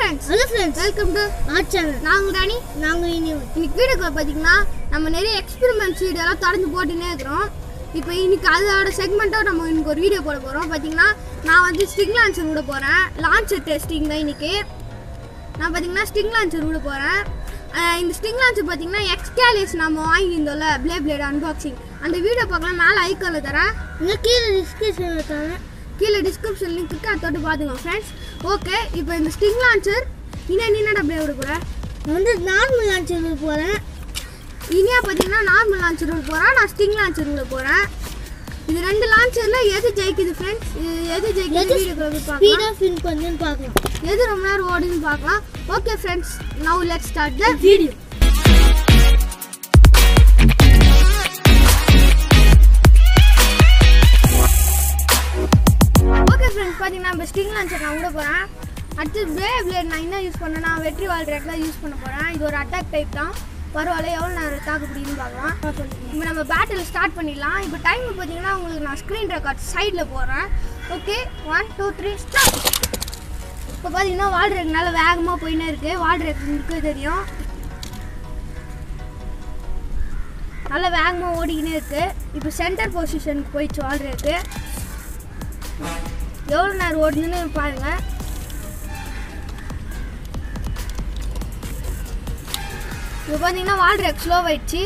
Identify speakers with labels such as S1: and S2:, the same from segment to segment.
S1: friends
S2: hello friends
S1: welcome to
S2: art channel
S1: நாங்கள் ராணி
S2: நாங்கள் இனி
S1: இன்னைக்கு வீடியோக்குள்ள பார்த்தீங்கன்னா நம்ம நிறைய எக்ஸ்பெரிமெண்ட்ஸ் வீடியோலாம் தொடர்ந்து போட்டுனே இருக்கிறோம் இப்போ இன்னைக்கு அதோட செக்மெண்ட்டாக நம்ம இன்னைக்கு ஒரு வீடியோ போட போகிறோம் பார்த்தீங்கன்னா நான் வந்து ஸ்டிங் லான்ச்சர் விட போகிறேன் லான்ச்சர் டெஸ்டிங் தான் இன்னைக்கு நான் பார்த்தீங்கன்னா ஸ்டிங் லான்ச்சர் விட போகிறேன் இந்த ஸ்டிங் லான்ச்சர் பார்த்தீங்கன்னா எக்ஸ்கேலிஸ் நம்ம வாங்கியிருந்தோம்ல ப்ளே பிளேட் அன்பாக்சிங் அந்த வீடியோ பார்க்கலாம் மேலே ஐக்கானில் தரேன்
S2: இன்னும் கீழே டிஸ்கிரிப்ஷனில் தரேன்
S1: கீழே டிஸ்கிரிப்ஷன் லிங்க் இருக்கு அதை தொட்டு பார்த்துக்கோங்க ஃப்ரெண்ட்ஸ் ஓகே இப்போ இந்த ஸ்டிங் லான்ச்சர் இன்னும் நீ என்னடா ப்ளே விட போகிற
S2: நான் வந்து நார்மல் லான்ச்சர் போகிறேன்
S1: இனியா பார்த்தீங்கன்னா நார்மல் லான்ச்சர் விட போகிறேன் நான் ஸ்டிங் லான்ச்சர் விட போகிறேன் இது ரெண்டு லான்ச்சரில் எது ஜெயிக்குது ஃப்ரெண்ட்ஸ் எது ஜெயிக்குது
S2: எது
S1: வீடியோ பார்க்கலாம்
S2: ஸ்பீடாக ஃபின் பண்ணுன்னு பார்க்கலாம்
S1: எது ரொம்ப நேரம் ஓடுன்னு பார்க்கலாம் okay friends now let start the
S2: video
S1: okay friends பார்த்தீங்கன்னா இப்போ ஸ்டிங் லான்ச்சர் நான் விட போகிறேன் அடுத்து ப்ளே பிளேட் நான் என்ன யூஸ் பண்ணேன்னா வெற்றி வால் ரேக் தான் யூஸ் பண்ண போகிறேன் இது ஒரு அட்டாக் டைப் தான் பரவாயில்ல எவ்வளோ நேரம் தாக்கு பிடிக்குன்னு பார்க்கலாம் இப்போ நம்ம பேட்டில் ஸ்டார்ட் பண்ணிடலாம் இப்போ டைம் பார்த்தீங்கன்னா உங்களுக்கு நான் ஸ்க்ரீன் ரெக்கார்ட் சைடில் போடுறேன் okay one two three start இப்போ பார்த்தீங்கன்னா வால் ரேக் நல்லா வேகமாக போயினே இருக்குது வால் ரேக் இருக்கு தெரியும் நல்லா வேகமாக ஓடிக்கினே இருக்குது இப்போ சென்டர் பொசிஷனுக்கு போயிடுச்சு வால் ரேக்கு எவ்வளோ நேரம் ஓடுதுன்னு பாருங்க இப்போ பார்த்தீங்கன்னா வால் ரேக் ஸ்லோ ஆயிடுச்சு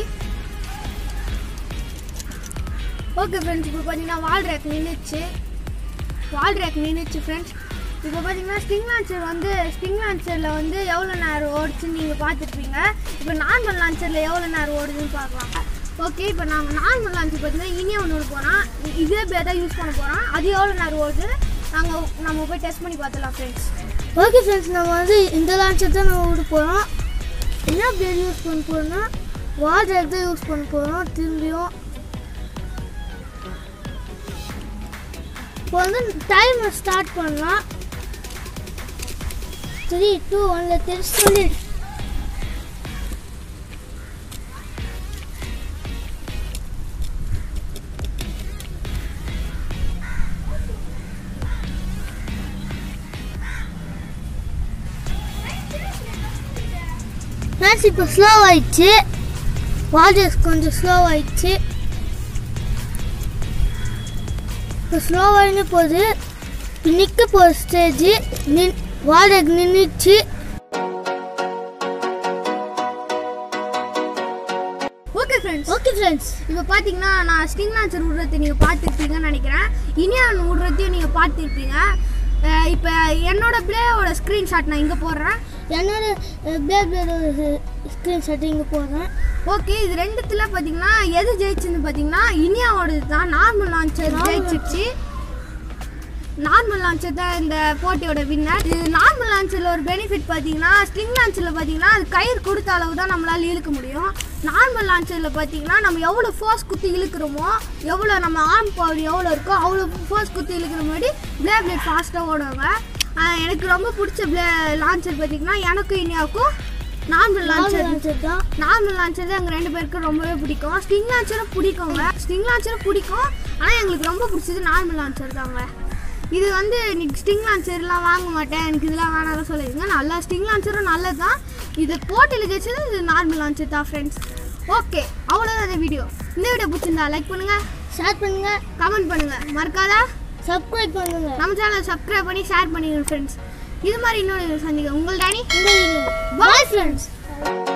S1: ஓகே ஃப்ரெண்ட்ஸ் இப்போ பார்த்தீங்கன்னா வால் ரேக் நின்றுச்சு வால் ரேக் நின்றுச்சு ஃப்ரெண்ட்ஸ் இப்போ பார்த்தீங்கன்னா ஸ்டிங் லான்ச்சர் வந்து ஸ்டிங் லான்ச்சரில் வந்து எவ்வளோ நேரம் ஓடுச்சுன்னு நீங்கள் பார்த்துருப்பீங்க இப்போ நார்மல் லான்ச்சரில் எவ்வளோ நேரம் ஓடுதுன்னு பார்க்கலாம் ஓகே இப்போ நாங்கள் நார்மல் லான்ச்சர் பார்த்தீங்கன்னா இனியே ஒன்று போகிறோம் இதே பேர் தான் யூஸ் பண்ண போகிறோம் அது எவ்வளோ நேரம் ஓடுது நாங்கள் நம்ம போய் டெஸ்ட் பண்ணி பார்த்துலாம் ஃப்ரெண்ட்ஸ்
S2: ஓகே ஃப்ரெண்ட்ஸ் நம்ம வந்து இந்த லான்ச்சர் தான் நம்ம விட போகிறோம் என்ன பிளேட் யூஸ் பண்ண போகிறோம்னா வால் ரேக் தான் யூஸ் பண்ண போகிறோம் திரும்பியும் இப்போ வந்து டைமை ஸ்டார்ட் பண்ணலாம் த்ரீ டூ ஒன்ல தெரிச்சு சொல்லி ஃப்ரெண்ட்ஸ் இப்போ ஸ்லோ ஆயிடுச்சு வாட்டர்ஸ் கொஞ்சம் ஸ்லோ ஆயிடுச்சு இப்போ ஸ்லோ ஆகினு போகுது நிற்க போகிற ஸ்டேஜ் நின் வாடகை நின்றுச்சு
S1: ஓகே ஃப்ரெண்ட்ஸ்
S2: ஓகே ஃப்ரெண்ட்ஸ்
S1: இப்போ பார்த்தீங்கன்னா நான் ஸ்டிங் லான்ச்சர் விடுறது நீங்கள் பார்த்துருப்பீங்கன்னு நினைக்கிறேன் இனியான் விடுறதையும் நீங்கள் பார்த்துருப்பீங்க அஹ் இப்போ என்னோட பிளேயோட ஸ்க்ரீன்ஷாட் நான் இங்கே போடுறேன்
S2: என்னோட பேபியோட ஸ்க்ரீன்ஷாட் இங்கே போடுறேன்
S1: ஓகே இது ரெண்டுத்துல பார்த்தீங்கன்னா எது ஜெயிச்சுன்னு பார்த்தீங்கன்னா இனியாவோடது தான் நார்மல் லான்ச்சர் ஜெயிச்சிருச்சு நார்மல் லான்ச்சர் தான் இந்த போட்டியோட வின்னர் இது நார்மல் லான்ச்சரில் ஒரு பெனிஃபிட் பார்த்தீங்கன்னா ஸ்ட்ரிங் லான்ச்சரில் பார்த்தீங்கன்னா அது கயிறு கொடுத்த அளவு தான் நம்மளால் இழுக்க முடியும் நார்மல் லான்ச்சரில் பார்த்தீங்கன்னா நம்ம எவ்வளோ ஃபோர்ஸ் குத்தி இழுக்கிறோமோ எவ்வளோ நம்ம ஆர்ம் பவர் எவ்வளோ இருக்கோ அவ்வளோ ஃபோர்ஸ் குத்தி இழுக்கிற மாதிரி பிளே பிளேட் ஃபாஸ்ட்டாக ஓடுவாங்க ஆஹ் எனக்கு ரொம்ப பிடிச்ச பிளே லான்ச்சர் பார்த்தீங்கன்னா எனக்கும் இனியாவுக்கும் நார்மல் லான்ச்சர்
S2: லான்ச்சர் தான்
S1: நார்மல் லான்ச்சர் தான் எங்கள் ரெண்டு பேருக்கும் ரொம்பவே பிடிக்கும் ஸ்டிங் லான்ச்சரும் பிடிக்குங்க ஸ்டிங் லான்ச்சரும் பிடிக்கும் ஆனால் எங்களுக்கு ரொம்ப பிடிச்சது நார்மல் லான்ச்சர் தாங்க இது வந்து இன்னைக்கு ஸ்டிங் லான்ச்சர்லாம் வாங்க மாட்டேன் எனக்கு இதெல்லாம் வேணாலும் சொல்லிடுங்க நல்லா ஸ்டிங் லான்ச்சரும் நல்லது தான் இது போட்டியில் ஜெயிச்சது இது நார்மல் லான்ச்சர் தான் ஃப்ரெண்ட்ஸ் ஓகே அவ்வளோதான் இந்த வீடியோ இந்த வீடியோ பிடிச்சிருந்தா லைக் பண்ணுங்கள்
S2: ஷேர் பண்ணுங்க
S1: கமெண்ட் பண்ணுங்கள் மறக்காதா
S2: சப்ஸ்கிரைப் பண்ணுங்க
S1: நம்ம சேனலை சப்ஸ்கிரைப் பண்ணி ஷேர் பண்ணிடுங்க ஃப்ரெண்ட்ஸ் இது மாதிரி இன்னொரு சந்திக்க உங்கள் டேனி
S2: இந்த வீடியோ பாய் ஃப்ரெண்ட்ஸ்